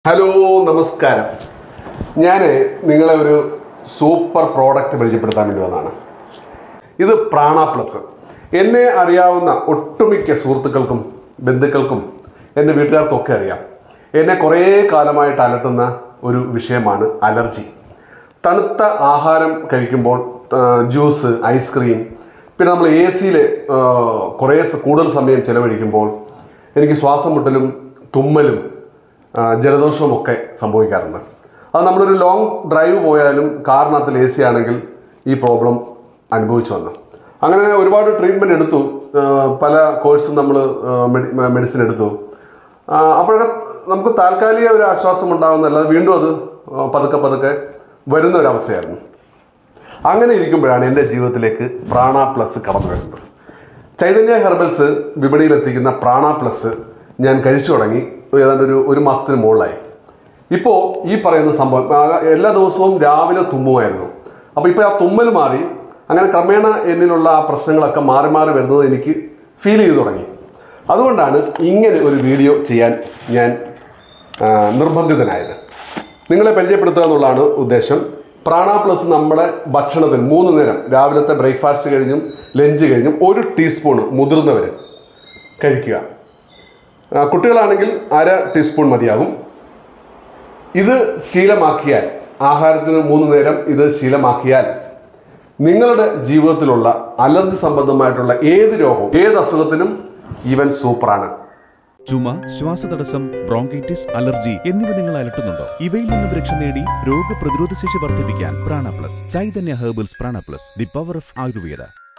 hello നമസ്കാരം ഞാൻ നിങ്ങളെ ഒരു സൂപ്പർ പ്രോഡക്റ്റ് പരിചയപ്പെടുത്താൻ വേണ്ടി വന്നതാണ് ഇത് പ്രാണ പ്ലസ് എന്നെ അറിയാവുന്ന ഒട്ടുമിക്ക സുഹൃത്തുക്കൾക്കും ബന്ധുക്കൾക്കും എൻ്റെ വീട്ടുകാർക്കൊക്കെ അറിയാം എന്നെ കുറേ കാലമായിട്ട് അലട്ടുന്ന ഒരു വിഷയമാണ് അലർജി തണുത്ത ആഹാരം കഴിക്കുമ്പോൾ ആ, ജ്യൂസ് ഐസ്ക്രീം പിന്നെ നമ്മൾ എ സിയിൽ കുറേ സ- കൂടുതൽ സമയം ചിലവഴിക്കുമ്പോൾ എനിക്ക് ശ്വാസം മുട്ടലും തുമ്മലും ആ, ജലദോഷവും ഒക്കെ സംഭവിക്കാറുണ്ട് അത് നമ്മളൊരു ലോങ് ഡ്രൈവ് പോയാലും കാറിനകത്തിൽ എ സി ആണെങ്കിൽ ഈ പ്രോബ്ലം അനുഭവിച്ചു വന്നു അങ്ങനെ ഒരുപാട് ട്രീറ്റ്മെൻറ്റ് എടുത്തു ആ, പല കോഴ്സും നമ്മൾ മെഡിസിൻ എടുത്തു ആ, അപ്പോഴൊക്കെ നമുക്ക് താൽക്കാലിക ഒരു ആശ്വാസം ഉണ്ടാകുന്നല്ലാതെ വീണ്ടും അത് ആ, പതുക്കെ പതുക്കെ വരുന്ന ഒരു അവസ്ഥയായിരുന്നു അങ്ങനെ ഇരിക്കുമ്പോഴാണ് എൻ്റെ ജീവിതത്തിലേക്ക് പ്രാണ പ്ലസ് കടന്നു വരുന്നത് ചൈതന്യ ഹെർബൽസ് വിപണിയിൽ എത്തിക്കുന്ന പ്രാണ പ്ലസ് ഞാൻ കഴിച്ചു തുടങ്ങി ഏതാണ്ട് ഒരു ഒരു മാസത്തിന് മുകളിലായി ഇപ്പോൾ ഈ പറയുന്ന സംഭവം ആ, എല്ലാ ദിവസവും രാവിലെ തുമ്മുമായിരുന്നു അപ്പോൾ ഇപ്പോൾ ആ തുമ്മൽ മാറി അങ്ങനെ ക്രമേണ എന്നിലുള്ള ആ പ്രശ്നങ്ങളൊക്കെ മാറി മാറി വരുന്നത് എനിക്ക് ഫീൽ ചെയ്തു തുടങ്ങി അതുകൊണ്ടാണ് ഇങ്ങനെ ഒരു വീഡിയോ ചെയ്യാൻ ഞാൻ ആ, നിർബന്ധിതനായത് നിങ്ങളെ പരിചയപ്പെടുത്തുക എന്നുള്ളതാണ് ഉദ്ദേശം പ്രാണ പ്ലസ് നമ്മുടെ ഭക്ഷണത്തിൽ മൂന്ന് നേരം രാവിലത്തെ ബ്രേക്ക്ഫാസ്റ്റ് കഴിഞ്ഞും ലഞ്ച് കഴിഞ്ഞും ഒരു ടീസ്പൂൺ മുതിർന്നവർ കഴിക്കുക ആ, കുട്ടികളാണെങ്കിൽ അര ടീസ്പൂൺ മതിയാകും ഇത് ശീലമാക്കിയാൽ ആഹാരത്തിന് മൂന്ന് നേരം ഇത് ശീലമാക്കിയാൽ നിങ്ങളുടെ ജീവിതത്തിലുള്ള അലർജി സംബന്ധമായിട്ടുള്ള ഏത് രോഗവും ഏത് അസുഖത്തിനും ഇവൻ സൂപ്പറാണ് ചുമ ശ്വാസതടസ്സം ബ്രോങ്കൈറ്റിസ് അലർജി എന്നിവ നിങ്ങൾ അലട്ടുന്നുണ്ടോ ഇവയിൽ നിന്നും രക്ഷ നേടി രോഗപ്രതിരോധ ശേഷി വർദ്ധിപ്പിക്കാൻ Prana plus Chaitanya herbals Prana plus the power of Ayurveda